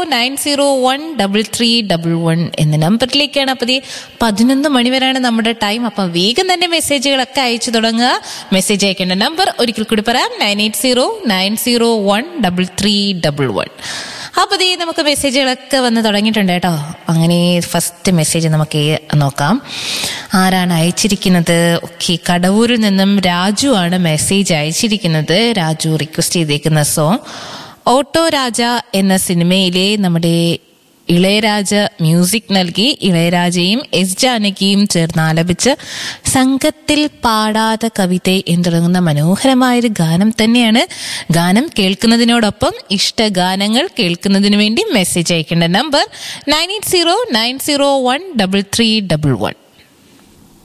nine zero one double three double one എന്ന നമ്പറിലേക്കാണ് അപ്പോൾ ഈ പതിനൊന്ന് മണിവരെയാണ് നമ്മുടെ ടൈം അപ്പം വേഗം തന്നെ മെസ്സേജുകളൊക്കെ അയച്ചു തുടങ്ങുക മെസ്സേജ് അയക്കേണ്ട നമ്പർ ഒരിക്കൽ കൂടി പറയാം nine eight zero nine zero one double three double one അപ്പോൾ ദേ നമുക്ക് മെസ്സേജുകളൊക്കെ വന്ന് തുടങ്ങിയിട്ടുണ്ട് കേട്ടോ അങ്ങനെ ഫസ്റ്റ് മെസ്സേജ് നമുക്ക് നോക്കാം ആരാണ് അയച്ചിരിക്കുന്നത് ഓക്കെ കടവൂരിൽ നിന്നും രാജു ആണ് മെസ്സേജ് അയച്ചിരിക്കുന്നത് രാജു റിക്വസ്റ്റ് ചെയ്തേക്കുന്ന സോങ് ഓട്ടോ രാജ എന്ന സിനിമയിലെ നമ്മുടെ ഇളയരാജ മ്യൂസിക് നൽകി ഇളയരാജയും എസ് ജാനകിയും ചേർന്ന് ആലപിച്ച് സംഘത്തിൽ പാടാത കവിത എന്ന് തുടങ്ങുന്ന മനോഹരമായൊരു ഗാനം തന്നെയാണ് ഗാനം കേൾക്കുന്നതിനോടൊപ്പം ഇഷ്ടഗാനങ്ങൾ കേൾക്കുന്നതിന് വേണ്ടി മെസ്സേജ് അയക്കേണ്ട number nine eight zero nine zero one double three double one